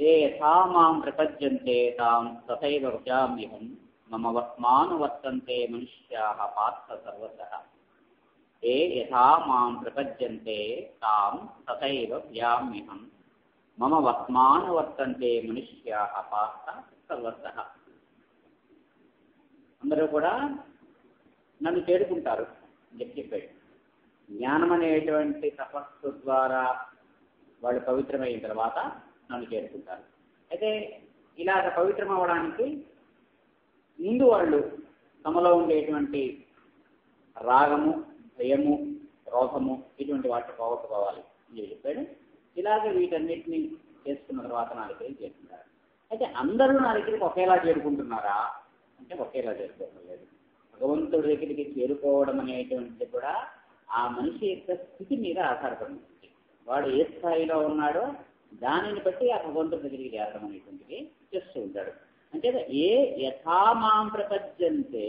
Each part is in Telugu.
ఏ యథా మాం ప్రపద్యంతే తాం తథైవ వృజామ్యహం మమ వర్త్మాను వర్తంతే మనుష్యా పార్థ సర్వశః ఏ యథా మాం ప్రపద్యంతే తాం తథైవ వ్యామ్యహం మమ వర్త్మాను వర్తంతే మనుష్యా పార్థ సర్వశః అందరూ కూడా నన్ను చేరుకుంటారు అని చెప్పి చెప్పాడు జ్ఞానం అనేటువంటి తపస్సు ద్వారా వాళ్ళు పవిత్రమైన తర్వాత నన్ను చేరుకుంటారు అయితే ఇలాగ పవిత్రం అవ్వడానికి ముందు వాళ్ళు తమలో ఉండేటువంటి రాగము భయము రోధము ఇటువంటి వాటిని పోగొట్టుకోవాలి అని చెప్పాడు ఇలాగ వీటన్నిటిని చేసుకున్న తర్వాత నా దగ్గరికి చేరుకుంటారు అయితే అందరూ నా దగ్గరికి ఒకేలా చేరుకుంటున్నారా అంటే ఒకేలా చేరుకోవడం లేదు భగవంతుడి దగ్గరికి చేరుకోవడం అనేటువంటిది కూడా ఆ మనిషి యొక్క స్థితి మీద ఆధారపడి ఉంటుంది వాడు ఏ స్థాయిలో ఉన్నాడో దానిని బట్టి ఆ భగవంతుడి దగ్గరికి చేరడం అనేటువంటిది చేస్తూ ఉంటాడు అంటే ఏ యథామాం ప్రపద్యంతే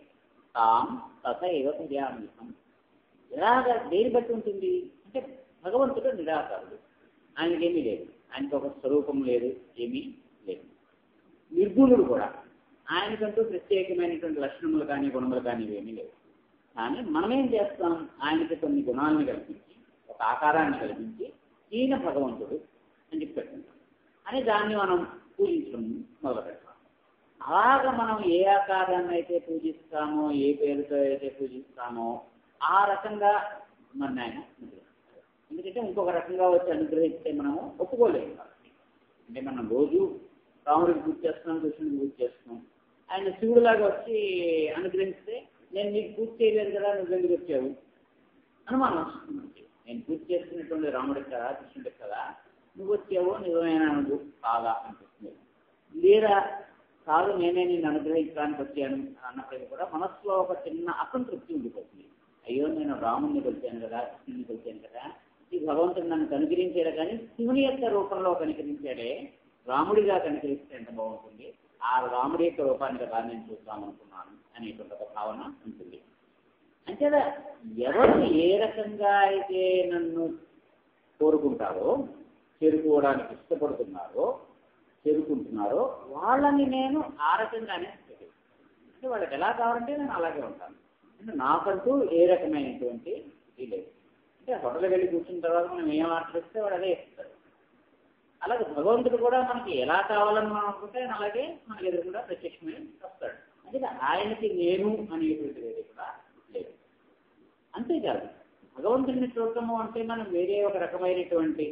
తాం తథ ఏవ పర్యామిహం ఎలాగ దేని బట్టి ఉంటుంది అంటే భగవంతుడు నిరాకారుడు ఆయనకేమీ లేదు ఆయనకు ఒక స్వరూపం లేదు ఏమీ లేదు నిర్గుణుడు కూడా ఆయనకంటూ ప్రత్యేకమైనటువంటి లక్షణములు కానీ గుణములు కానీ ఇవేమీ లేవు కానీ మనమేం చేస్తాం ఆయనకి కొన్ని గుణాలను కల్పించి ఒక ఆకారాన్ని కల్పించి ఈయన భగవంతుడు అని చెప్పి పెట్టుకుంటాం అని దాన్ని మనం పూజించడం మొదలు పెడతాం అలాగ మనం ఏ ఆకారాన్ని అయితే పూజిస్తామో ఏ పేరుతో అయితే పూజిస్తామో ఆ రకంగా మన ఆయన అనుగ్రహిస్తారు ఎందుకంటే ఇంకొక రకంగా వచ్చి అనుగ్రహిస్తే మనము ఒప్పుకోలేము కాబట్టి అంటే మనం రోజు రాముడికి పూజ చేస్తున్నాం కృష్ణుడికి పూజ చేస్తున్నాం ఆయన శివుడిలాగా వచ్చి అనుగ్రహిస్తే నేను నీకు పూజ చేయలేదు కదా నువ్వు ఎందుకు వచ్చావు అనుమానం వస్తుంది నేను పూజ చేస్తున్నటువంటి రాముడికి కదా కృష్ణుడికి కదా నువ్వు వచ్చావు నిజమైన నువ్వు కాదా అనిపిస్తుంది లేదా కాదు నేనే నిన్ను అనుగ్రహించడానికి వచ్చాను అన్నప్పటికీ కూడా మనస్సులో ఒక చిన్న అసంతృప్తి ఉండిపోతుంది అయ్యో నేను రాముడిని కొలిచాను కదా కృష్ణుడిని కొలిచాను కదా ఈ భగవంతుడు నన్ను కనుకరించాడు కానీ శివుని యొక్క రూపంలో కనుకరించాడే రాముడిగా కనుకరిస్తే ఎంత బాగుంటుంది ఆ రాముడి యొక్క రూపాన్ని కదా నేను చూద్దామనుకున్నాను అనేటువంటి ఒక భావన ఉంటుంది అంటే ఎవరు ఏ రకంగా అయితే నన్ను కోరుకుంటారో చేరుకోవడానికి ఇష్టపడుతున్నారో చేరుకుంటున్నారో వాళ్ళని నేను ఆ రకంగానే చేరుకుంటాను. అంటే వాళ్ళకి ఎలా కావాలంటే నేను అలాగే ఉంటాను అంటే నాకంటూ ఏ రకమైనటువంటి ఇది లేదు అంటే హోటల్కి వెళ్ళి కూర్చున్న తర్వాత మనం ఏం ఆర్డర్ ఇస్తే వాడు అదే ఇస్తాడు అలాగే భగవంతుడు కూడా మనకి ఎలా కావాలని మనం అనుకుంటే ఆయన అలాగే మనకి ఎదురుకుండా ప్రత్యక్షమై వస్తాడు అంటే ఆయనకి నేను అనేటువంటిది ఏది కూడా లేదు అంతేకాదు భగవంతుడిని చూడటము అంటే మనం వేరే ఒక రకమైనటువంటి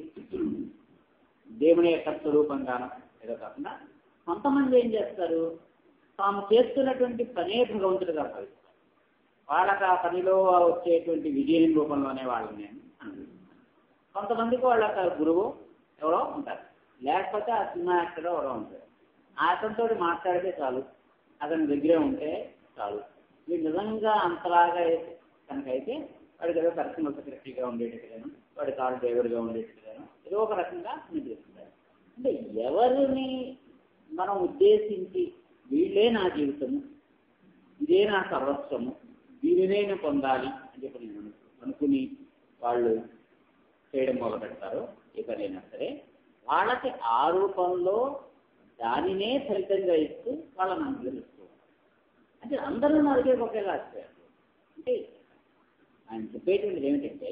దేవుని యొక్క స్వరూపంగాను ఏదో కాకుండా కొంతమంది ఏం చేస్తారు తాము చేస్తున్నటువంటి పనే భగవంతుడిగా భావిస్తారు వాళ్ళకి ఆ పనిలో వచ్చేటువంటి విజయం రూపంలోనే వాళ్ళని నేను అనుకుంటున్నాను కొంతమందికి వాళ్ళ యొక్క గురువు ఎవరో ఉంటారు లేకపోతే ఆ సినిమా యాక్టర్ ఎవరో ఉంటారు అతనితో మాట్లాడితే చాలు అతని దగ్గరే ఉంటే చాలు వీడు నిజంగా అంతలాగా కనుకైతే వాడికి ఏదో పర్సనల్ సెక్రటరీగా ఉండేటట్టుగాను వాడి కారు డ్రైవర్గా ఉండేటట్టుగాను ఏదో ఒక రకంగా నిర్దేశిస్తారు అంటే ఎవరిని మనం ఉద్దేశించి వీళ్ళే నా జీవితము ఇదే నా సర్వస్వము దీనినే నేను పొందాలి అని చెప్పి నేను అను- అనుకుని వాళ్ళు చేయడం మొదలు పెడతారు ఏ పనైనా సరే వాళ్ళకి ఆ రూపంలో దానినే ఫలితంగా ఇస్తూ వాళ్ళని అనుగ్రహిస్తూ ఉంటారు. అంటే అందరూ నా దగ్గర ఒకేలా వచ్చారు అంటే ఆయన చెప్పేటువంటిది ఏమిటంటే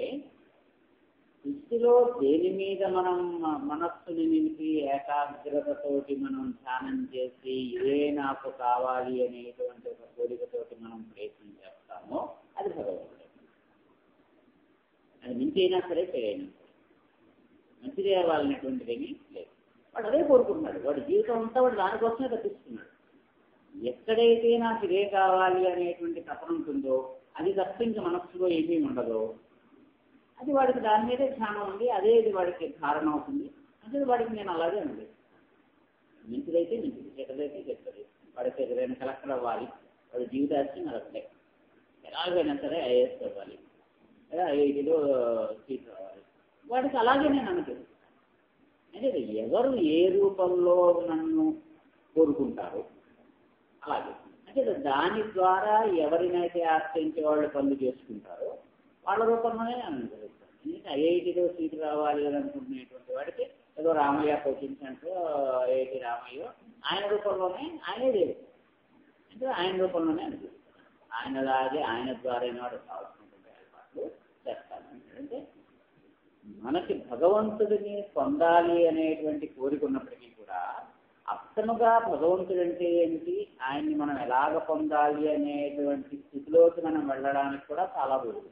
దృష్టిలో దేని మీద మనం మ- మనస్సుని నిలిపి ఏకాగ్రతతోటి మనం ధ్యానం చేసి ఇదే నాకు కావాలి అనేటువంటి ఒక కోరికతోటి మనం ప్రయత్నం చేస్తామో అది భగవంతుడు అది మించి అయినా సరే చేయైనా సరే మంచిది అవ్వాలనేటువంటిది ఏమీ లేదు వాడు అదే కోరుకుంటున్నాడు వాడి జీవితం అంతా వాడు దానికోసమే తప్పిస్తున్నాడు ఎక్కడైతే నాకు ఇదే కావాలి అనేటువంటి తపన ఉంటుందో అది తప్ప ఇంకా మనస్సులో ఏమీ ఉండదో అది వాడికి దాని మీదే ధ్యానం ఉంది అదే ఇది వాడికి ధారణ అవుతుంది అంటే వాడికి నేను అలాగే ఉంది మంచిదైతే మంచిది చెడ్డదైతే చెడ్డది వాడికి ఎదురైన కలెక్టర్ అవ్వాలి వాడి జీవితాన్ని నడపలే ఎలాగైనా సరే ఐఏఎస్ అవ్వాలి లేదా ఐఐటీలో సీట్ రావాలి వాడికి అలాగే నేను అనుకుంటున్నాను అంటే ఎవరు ఏ రూపంలో నన్ను కోరుకుంటారో అలాగే అంటే దాని ద్వారా ఎవరినైతే ఆశ్రయించే వాళ్ళు పనులు చేసుకుంటారో వాళ్ళ రూపంలోనే అనుగ్రహిస్తారు ఎందుకంటే ఐఐటీలో సీటు రావాలి అని అనుకుంటున్నటువంటి వాడికి ఏదో రామయ్య పోషించినట్టు ఏటి రామయ్య ఆయన రూపంలోనే ఆయనే దేవుడు అంటే ఆయన రూపంలోనే అనిపిస్తుంది ఆయనలాగే ఆయన ద్వారా వాడు కావాల్సినటువంటి ఏర్పాట్లు చేస్తాను అంటే మనకి భగవంతుడిని పొందాలి అనేటువంటి కోరిక ఉన్నప్పటికీ కూడా అర్థముగా భగవంతుడు అంటే ఏంటి ఆయన్ని మనం ఎలాగ పొందాలి అనేటువంటి స్థితిలోకి మనం వెళ్ళడానికి కూడా చాలా దూరం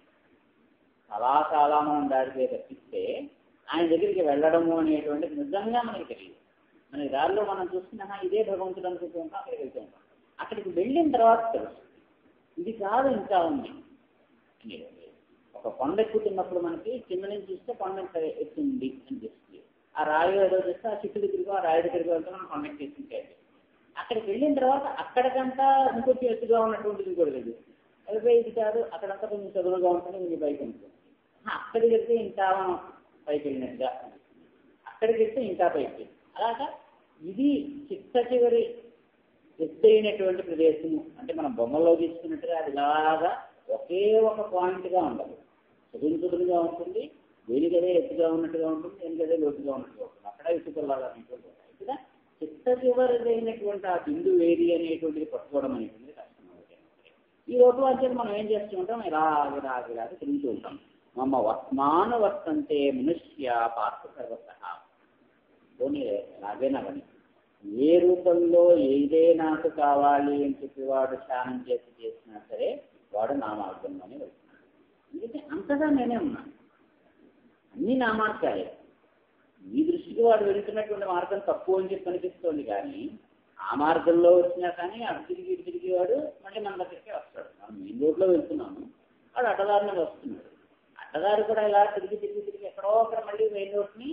చాలా చాలా మనం దాడితే తప్పిస్తే ఆయన దగ్గరికి వెళ్ళడము అనేటువంటిది నిజంగా మనకి తెలియదు మన దారిలో మనం చూస్తున్నా ఇదే భగవంతుడు అనుకుంటూ ఉంటాం అక్కడికి వెళ్తూ ఉంటాం అక్కడికి వెళ్ళిన తర్వాత తెలుస్తుంది ఇది కాదు ఇంకా ఉంది అనేది. ఒక కొండ ఎక్కుతున్నప్పుడు మనకి కింద నుంచి చూస్తే కొండ ఇంత ఎత్తుంది అనిపిస్తుంది ఆ రాయి ఏదో చూస్తే ఆ చిట్టు దగ్గరికి ఆ రాయి దగ్గరికి వెళ్తే మనం కొండ ఎక్కేస్తుంటే అక్కడికి వెళ్ళిన తర్వాత అక్కడికంతా ఇంకొంచెం ఎత్తుగా ఉన్నటువంటిది కూడా లేదు వెళ్ళిపోయి ఇది కాదు అక్కడంతా కొంచెం చదువుగా ఉంటుంది కొంచెం పైకి ఉంటుంది ఆ, అక్కడికి వెళ్తే ఇంకా మనం పైకి వెళ్ళినట్టుగా అనిపిస్తుంది. అక్కడికి వెళ్తే ఇంకా పైకి అలాగా ఇది చిట్ట చివరి ఎత్తైనటువంటి ప్రదేశము అంటే మనం బొమ్మలో తీసుకున్నట్టుగా అది ఇలాగా ఒకే ఒక పాయింట్గా ఉండదు చదువు చదువుగా ఉంటుంది దేనికదే ఎత్తుగా ఉన్నట్టుగా ఉంటుంది దేనికదే లోతుగా ఉన్నట్టుగా ఉంటుంది అక్కడ ఇసుకలాగా అనేటువంటి ఉంటాయి ఇక్కడ చిత్త చివరిదైనటువంటి ఆ బిందు వేది అనేటువంటిది పట్టుకోవడం అనేటువంటిది కష్టం అవుతుంది. ఈ లోటు అంటే మనం ఏం చేస్తూ ఉంటాం ఇలా ఇలా ఇలా తిరుగుతూ ఉంటాం మమ్మ వర్తమాన వర్తంతే మనుష్య పార్థ సర్వత పోనీ ఎలాగైనావని ఏ రూపంలో ఏదే నాకు కావాలి అని చెప్పి వాడు ధ్యానం చేసి చేసినా సరే వాడు నా మార్గంలోనే వెళ్తున్నాడు ఎందుకంటే అంతగా నేనే ఉన్నాను అన్ని నా మార్గాలే ఈ దృష్టికి వాడు వెళ్తున్నటువంటి మార్గం తప్పు అని చెప్పి అనిపిస్తోంది కానీ ఆ మార్గంలో వచ్చినా కానీ అటు తిరిగి ఇటు తిరిగి వాడు మళ్ళీ మన దగ్గరికి వస్తాడు మనం మెయిన్ రోడ్లో వెళ్తున్నాము వాడు అడ్డదారిని వస్తున్నాడు అడ్డదారి కూడా ఇలా తిరిగి తిరిగి తిరిగి ఎక్కడో అక్కడ మళ్ళీ మెయిన్ రోడ్ని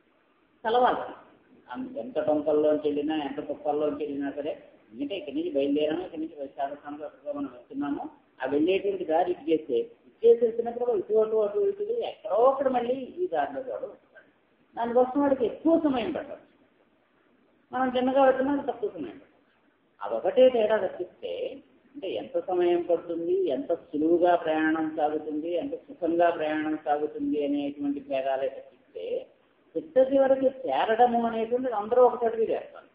కలవాలి అం- ఎంత టొంకల్లోంచి వెళ్ళినా ఎంత కుప్పల్లోంచి వెళ్ళినా సరే ఎందుకంటే ఇక్కడి నుంచి బయలుదేరాము ఇక్కడి నుంచి శాసనంగా మనం వెళ్తున్నాము ఆ వెళ్ళేటువంటి దారి ఇటు చేస్తే ఇటు చేసి వెళ్తున్నప్పుడు ఇటు అటు అటు ఇటు ఎక్కడో ఒకటి మళ్ళీ ఈ దారిలో వాడు వస్తాడు దానికోసం వాడికి ఎక్కువ సమయం పట్టదు మనం చిన్నగా వెళ్తున్నా అది తక్కువ సమయం పడుతుంది అదొకటే తేడా తప్పిస్తే అంటే ఎంత సమయం పడుతుంది ఎంత సులువుగా ప్రయాణం సాగుతుంది ఎంత సుఖంగా ప్రయాణం సాగుతుంది అనేటువంటి భేదాలే తప్పిస్తే చిట్ట చివరికి చేరడము అనేటువంటిది అందరూ ఒకసారి చేస్తారు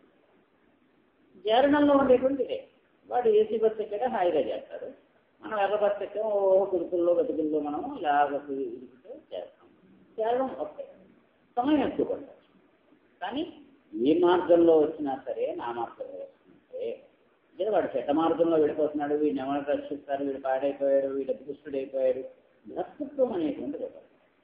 చేరడంలో ఉండేటువంటి ఇదే వాడు ఏసీ బస్ ఎక్కడ హాయిగా చేస్తాడు మనం ఎర్ర బస్ ఎక్కడ ఓ కురుకుల్లో బతుకుల్లో మనము ఇలాగ ఇరుగుతూ చేస్తాం చేరడం ఓకే సమయం ఎక్కువ పడుతుంది కానీ ఏ మార్గంలో వచ్చినా సరే నా మార్గంలో వచ్చినా సరే లేదా వాడు చెడ్డ మార్గంలో వెళ్ళిపోతున్నాడు వీడిని ఎవరు రక్షిస్తారు వీడు పాడైపోయాడు వీడు అభిపుష్టుడైపోయాడు భక్తత్వం అనేటువంటిది ఒకటి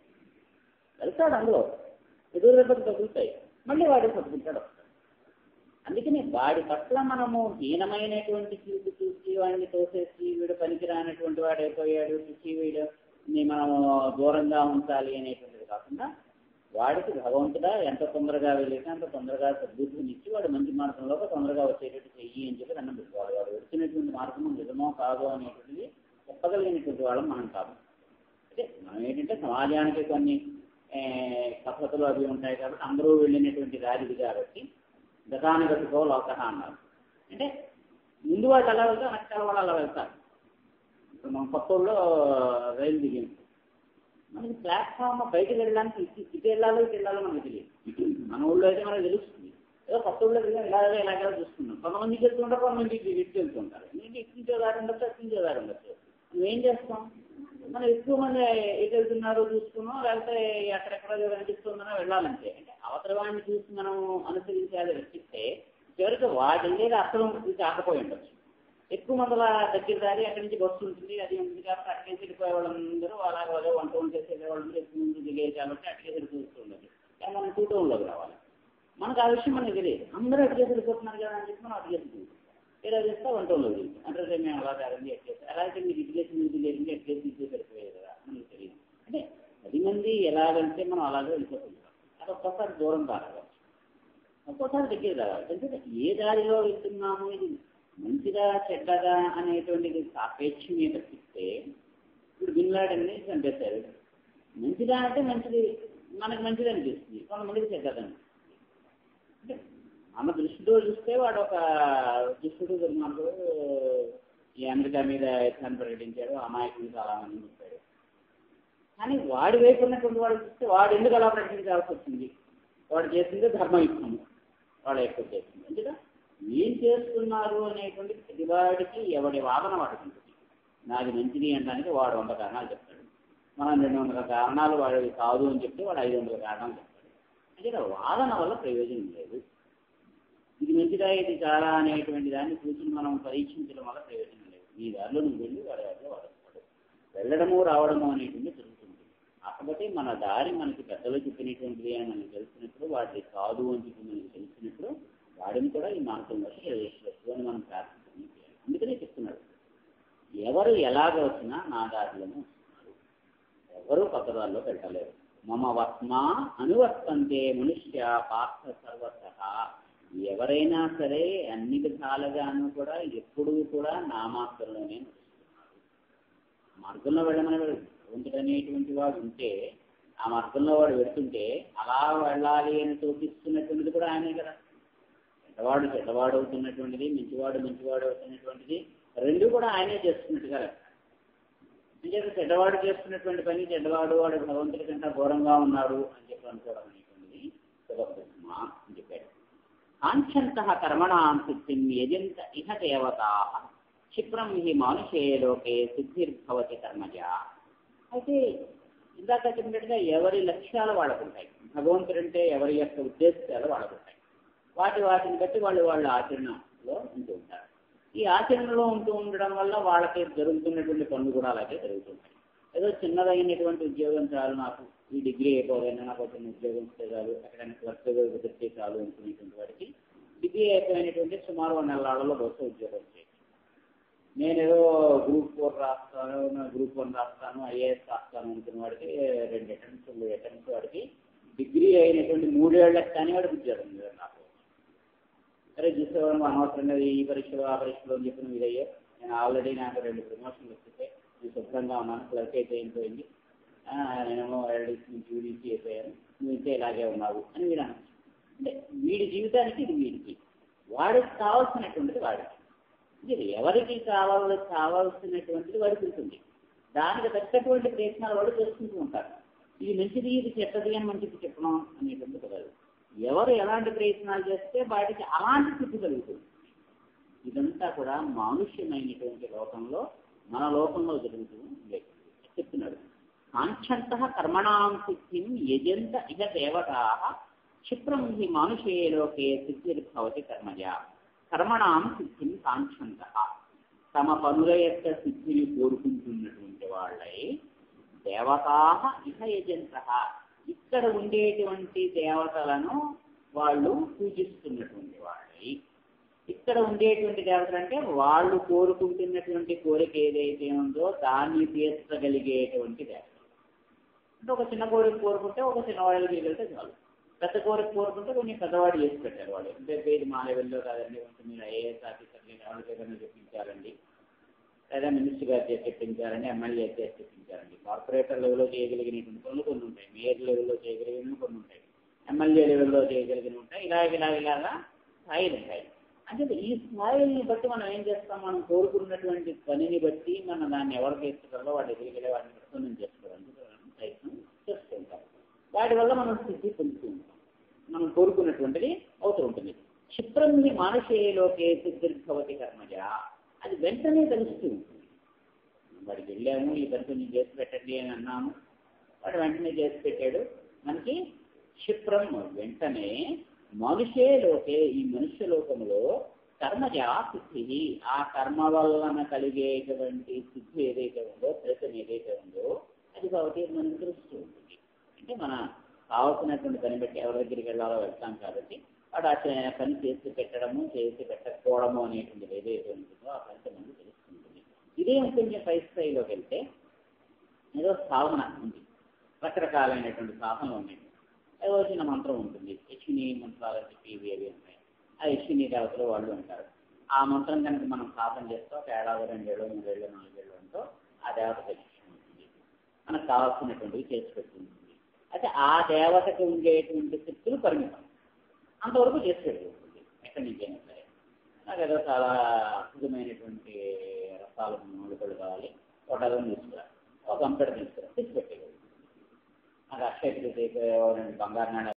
వెళ్తాడు అందులో ఎదురు దెబ్బలు తగులుతాయి మళ్ళీ వాడు పట్టుకుంటాడు వస్తాడు అందుకని వాడి పట్ల మనము హీనమైనటువంటి చూపు చూసి వాడిని తోసేసి వీడు పనికిరానటువంటి వాడు అయిపోయాడు చూసి వీడు మనము దూరంగా ఉంచాలి అనేటువంటిది కాకుండా వాడికి భగవంతుడా ఎంత తొందరగా వెళ్ళినా అంత తొందరగా సద్బుద్ధిని ఇచ్చి వాడు మంచి మార్గంలో తొందరగా వచ్చేటట్టు చెయ్యి అని చెప్పి దండం పెట్టుకోవాలి వాడు వచ్చినటువంటి మార్గం నిజమో కాదో అనేటువంటిది చెప్పగలిగినటువంటి వాళ్ళం మనం కాదు అంటే మనం ఏంటంటే సమాజానికి కొన్ని ఏ, పద్ధతులు అవి ఉంటాయి కాబట్టి అందరూ వెళ్ళినటువంటి దారిది కాబట్టి గతాన్ని గతుకో లోక అన్నారు అంటే ముందు వాళ్ళు అలా వెళ్తారు వెనకాల వాళ్ళు అలా వెళ్తారు ఇప్పుడు మనం కొత్తూరులో రైలు దిగింది మనకి ప్లాట్ఫామ్ బయటకు వెళ్ళడానికి ఇటు ఇటు వెళ్ళాలో ఇటు వెళ్ళాలో మనకు తెలియదు మన ఊళ్ళో అయితే మనకు తెలుస్తుంది ఏదో కొత్త ఊళ్ళో వెళ్ళి ఇలాగే ఇలాగే చూస్తున్నాం కొంతమందికి వెళ్తుంటారు కొంతమందికి ఇటు వెళ్తుంటారు నీకు ఎక్కించే దారి ఉండొచ్చు ఎక్కించే దారి ఉండొచ్చు నువ్వేం చేస్తాం మనం ఎక్కువ మంది ఎటు వెళ్తున్నారో చూసుకున్నాం లేకపోతే ఎక్కడెక్కడ కనిపిస్తుందనో వెళ్ళాలంటే అంటే అవతల వాడిని చూసి మనం అనుసరించాలి రక్షిస్తే చివరికి వాడి వెళ్ళేది అసలు ఇది కాకపోయి ఉండొచ్చు ఎక్కువ మందుల దగ్గర దారి అక్కడి నుంచి బస్సు ఉంటుంది అది ఉంటుంది కాబట్టి అక్కడికి వెళ్ళిపోయే వాళ్ళందరూ అలాగే వాళ్ళే వంట వంట చేసే వాళ్ళందరూ ఎక్కువ ముందు దిగేది కాబట్టి అక్కడికి వెళ్ళిపోతుండదు కానీ మనం టూ టౌన్లోకి రావాలి మనకు ఆ విషయం మనకి తెలియదు అందరూ అటుకేసి వెళ్ళిపోతున్నారు కదా అని చెప్పి మనం అటుకేసి ఇలా చేస్తే వంట ఉండదు అంటే మేము అలా కాదండి ఎట్లేసి అలా అయితే మీరు ఇటుకేసి ముందు లేదండి ఎట్లేసి ఇటు వెళ్ళిపోయారు కదా మనకు తెలియదు అంటే పది మంది ఎలాగంటే మనం అలాగే వెళ్ళిపోతుంటాం అది ఒక్కొక్కసారి దూరం కావాలి ఒక్కోసారి దగ్గర రావాలి ఎందుకంటే ఏ దారిలో వెళ్తున్నాము ఇది మంచిగా చెడ్డగా అనేటువంటిది సాపేక్షమే తప్పిస్తే ఇప్పుడు బిన్లాడని చంపేశారు మంచిదా అంటే మంచిది మనకు మంచిది అనిపిస్తుంది కొంతమందికి చెడ్డది అనిపిస్తుంది అంటే మన దృష్టిలో చూస్తే వాడు ఒక దుష్టుడు దుర్మార్గుడు ఈ అమెరికా మీద ఎత్తాన్ని ప్రకటించాడు అమాయకులు చాలా మంది చెప్పాడు కానీ వాడి వైపు ఉన్నటువంటి వాడు చూస్తే వాడు ఎందుకు అలా ప్రకటించాల్సి వచ్చింది వాడు చేసిందే ధర్మయుక్తము వాడు ఎక్కువ చేస్తుంది ఎందుకంటే ఏం చేస్తున్నారు అనేటువంటి ప్రతివాడికి ఎవడి వాదన వాడికి ఉంటుంది నాది మంచిది అనడానికి వాడు వంద కారణాలు చెప్తాడు మనం రెండు వందల కారణాలు వాడు కాదు అని చెప్తే వాడు ఐదు వందల కారణాలు చెప్తాడు అంటే వాదన వల్ల ప్రయోజనం లేదు ఇది మంచిదా ఇది చాలా అనేటువంటి దాన్ని కూర్చుని మనం పరీక్షించడం వల్ల ప్రయోజనం లేదు నీ దారిలో నువ్వు వెళ్ళి వాడి దారిలో వాడు వస్తాడు వెళ్ళడము రావడము అనేటువంటి జరుగుతుంది కాకపోతే మన దారి మనకి పెద్దలు చెప్పినటువంటిది అని మనకి తెలిసినప్పుడు వాటి కాదు అని చెప్పి మనకి తెలిసినప్పుడు వాడిని కూడా ఈ మార్గంలోకి ప్రవేశించవచ్చు అని మనం ప్రార్థించాలి అందుకనే చెప్తున్నాడు ఎవరు ఎలాగ వచ్చినా నా దారిలోనే వస్తున్నారు ఎవరు కొత్త దారిలో పెట్టలేరు మమ వర్త్మా అనువర్తంతే మనుష్య పార్థ సర్వత ఎవరైనా సరే అన్ని విధాలుగాను కూడా ఎప్పుడూ కూడా నా మార్గంలోనే నడుస్తున్నారు మార్గంలో వెళ్ళమని భగవంతుడు అనేటువంటి వాడు ఉంటే ఆ మార్గంలో వాడు వెళ్తుంటే అలా వెళ్ళాలి అని చూపిస్తున్నటువంటిది కూడా ఆయనే కదా చెడ్డవాడు చెడ్డవాడు అవుతున్నటువంటిది మంచివాడు మంచివాడు అవుతున్నటువంటిది రెండు కూడా ఆయనే చేస్తున్నట్టుగా లెక్క అంచేత చెడ్డవాడు చేస్తున్నటువంటి పని చెడ్డవాడు వాడు భగవంతుడి కంటే ఘోరంగా ఉన్నాడు అని చెప్పి అనుకోవడం అనేటువంటిది సులభమ అని చెప్పాడు కాంక్షంత కర్మణాం సిద్ధిం యజంత ఇహ దేవతా క్షిప్రం హి మానుషే లోకే సిద్ధిర్భవతి కర్మజ అయితే ఇందాక చెప్పినట్టుగా ఎవరి లక్ష్యాలు వాళ్ళకుంటాయి భగవంతుడు అంటే ఎవరి యొక్క ఉద్దేశాలు వాళ్ళకుంటాయి వాటి వాటిని బట్టి వాళ్ళు వాళ్ళ ఆచరణలో ఉంటూ ఉంటారు ఈ ఆచరణలో ఉంటూ ఉండడం వల్ల వాళ్ళకి జరుగుతున్నటువంటి పనులు కూడా అలాగే జరుగుతుంటాయి ఏదో చిన్నదైనటువంటి ఉద్యోగం చాలు నాకు ఈ డిగ్రీ అయిపోయినా నాకు ఒక ఉద్యోగం ఇస్తే చాలు ఎక్కడైనా వర్క్ కుదిరితే చాలు అనుకునేటువంటి వాడికి డిగ్రీ అయిపోయినటువంటి సుమారు ఒక నెలలలో బస్సు ఉద్యోగం చేయొచ్చు నేనేదో గ్రూప్ ఫోర్ రాస్తాను గ్రూప్ వన్ రాస్తాను ఐఏఎస్ రాస్తాను అనుకున్న వాడికి రెండు అటెంప్ట్స్ మూడు అటెంప్ట్స్ వాడికి డిగ్రీ అయినటువంటి మూడేళ్లకు కానీ వాడికి ఉద్యోగం లేదు నాకు సరే చూసేవాడు అనవసరంగా ఈ పరీక్షలు ఆ పరీక్షలు అని చెప్పి నువ్వు ఇదయ్యో నేను ఆల్రెడీ నాకు రెండు ప్రమోషన్లు వస్తుంటే నేను శుభ్రంగా ఉన్నాను క్లర్క్ అయితే అయిపోయింది నేనేమో ఎల్డీసీ నుంచి యూడీసీ అయిపోయాను నువ్వు ఇంతే ఇలాగే ఉన్నావు అని వీడు అనొచ్చు అంటే వీడి జీవితానికి ఇది వీడికి వాడికి కావాల్సినటువంటిది వాడికి ఇది ఎవరికి కావాలి కావాల్సినటువంటిది వాడికి ఉంటుంది దానికి తగ్గటువంటి ప్రయత్నాలు వాడు చేసుకుంటూ ఉంటారు ఇది మంచిది ఇది చెత్తది అని మంచిది చెప్పడం అనేటువంటి కుదరదు ఎవరు ఎలాంటి ప్రయత్నాలు చేస్తే వాటికి అలాంటి స్థితి కలుగుతుంది ఇదంతా కూడా మానుష్యమైనటువంటి లోకంలో మన లోకంలో జరుగుతూ లేదు చెప్తున్నాడు కాంక్షంత కర్మణాం సిద్ధిం యజంత ఇక దేవతా క్షిప్రం హి మానుషే లోకే సిద్ధిర్భవతి కర్మజ కర్మణాం సిద్ధిం కాంక్షంత తమ పనుల యొక్క సిద్ధిని కోరుకుంటున్నటువంటి వాళ్ళై దేవతా ఇహ యజంత ఇక్కడ ఉండేటువంటి దేవతలను వాళ్ళు పూజిస్తున్నటువంటి వాళ్ళై ఇక్కడ ఉండేటువంటి దేవతలు అంటే వాళ్ళు కోరుకుంటున్నటువంటి కోరిక ఏదైతే ఉందో దాన్ని తీర్చగలిగేటువంటి దేవతలు అంటే ఒక చిన్న కోరిక కోరుకుంటే ఒక చిన్నవాడికి తీయగలిగితే చాలు పెద్ద కోరిక కోరుకుంటే కొన్ని పెద్దవాడు చేసి పెట్టారు వాళ్ళు అంటే పేరు మా లెవెల్లో కాదండి కొంచెం మీరు ఐఏఎస్ ఆఫీసర్ని ఎవరి దగ్గర చెప్పించారండి లేదా మినిస్టర్ గారు చేసి చెప్పించారండి ఎమ్మెల్యే చేసి చెప్పించారండి కార్పొరేటర్ లెవెల్లో చేయగలిగినటువంటి పనులు కొన్ని ఉంటాయి మేయర్ లెవెల్లో చేయగలిగినవి కొన్ని ఉంటాయి ఎమ్మెల్యే లెవెల్లో చేయగలిగినవి ఉంటాయి ఇలా ఇలా ఇలాగా స్థాయిలు ఉంటాయి అంటే ఈ స్థాయిల్ని బట్టి మనం ఏం చేస్తాం మనం కోరుకున్నటువంటి పనిని బట్టి మనం దాన్ని ఎవరు చేస్తున్నారో వాటి దగ్గరికి వెళ్ళి వాటిని ప్రసన్నం చేసుకోవడానికి ప్రయత్నం చేస్తూ ఉంటాం వాటి వల్ల మనం సిద్ధి పొందుతూ ఉంటాం మనం కోరుకున్నటువంటిది అవుతూ ఉంటుంది క్షిప్రంని మానసేలోకే సిద్ధిర్భవతి కర్మజ అది వెంటనే తెలుస్తూ ఉంటుంది వాడికి వెళ్ళాము ఈ పని కొంచెం చేసి పెట్టండి అని అన్నాము వాడు వెంటనే చేసి పెట్టాడు మనకి క్షిప్రం వెంటనే మనుషే లోకే ఈ మనుష్య లోకంలో కర్మజా సిద్ధి ఆ కర్మ వలన కలిగేటువంటి సిద్ధి ఏదైతే ఉందో ఫలితం ఏదైతే ఉందో అది కాబట్టి మనకు తెలుస్తూ ఉంటుంది అంటే మన కావాల్సినటువంటి పని బట్టి ఎవరి దగ్గరికి వెళ్ళాలో వెళ్తాం కాబట్టి వాడు ఆ పని చేసి పెట్టడము చేసి పెట్టకపోవడము అనేటువంటిది ఏదైతే ఉంటుందో ఆ ఫలితం మనకు తెలుస్తుంటుంది ఇదే కొంచెం పై స్థాయిలోకి వెళ్తే ఏదో సాధన ఉంది రకరకాలైనటువంటి సాధనలు ఉన్నాయి ఏదో చిన్న మంత్రం ఉంటుంది యక్షిణి మంత్రాలు అని చెప్పి ఇవి ఏవి ఉంటాయి ఆ యక్షిణి దేవతలు వాళ్ళు ఉంటారు ఆ మంత్రం కనుక మనం సాధన చేస్తే ఒక ఏడాది రెండేళ్ళు మూడేళ్ళు నాలుగేళ్ళు ఉంటో ఆ దేవత శిక్షణ ఉంటుంది మనకు కావాల్సినటువంటివి చేసి పెట్టుకుంటుంది అయితే ఆ దేవతకి ఉండేటువంటి శక్తులు పరిమితం అంతవరకు చేసి పెట్టుకుంటుంది ఎక్కడి నుంచైనా సరే నాకు ఏదో చాలా అద్భుతమైనటువంటి రసాలు మూలికలు కావాలి ఒక డజన్ తీసుకురా ఒక కంపెనీ తీసుకురా తీసి పెట్టేయగలుగుతుంది నాకు అక్షయ బంగారు నాణ్యాలు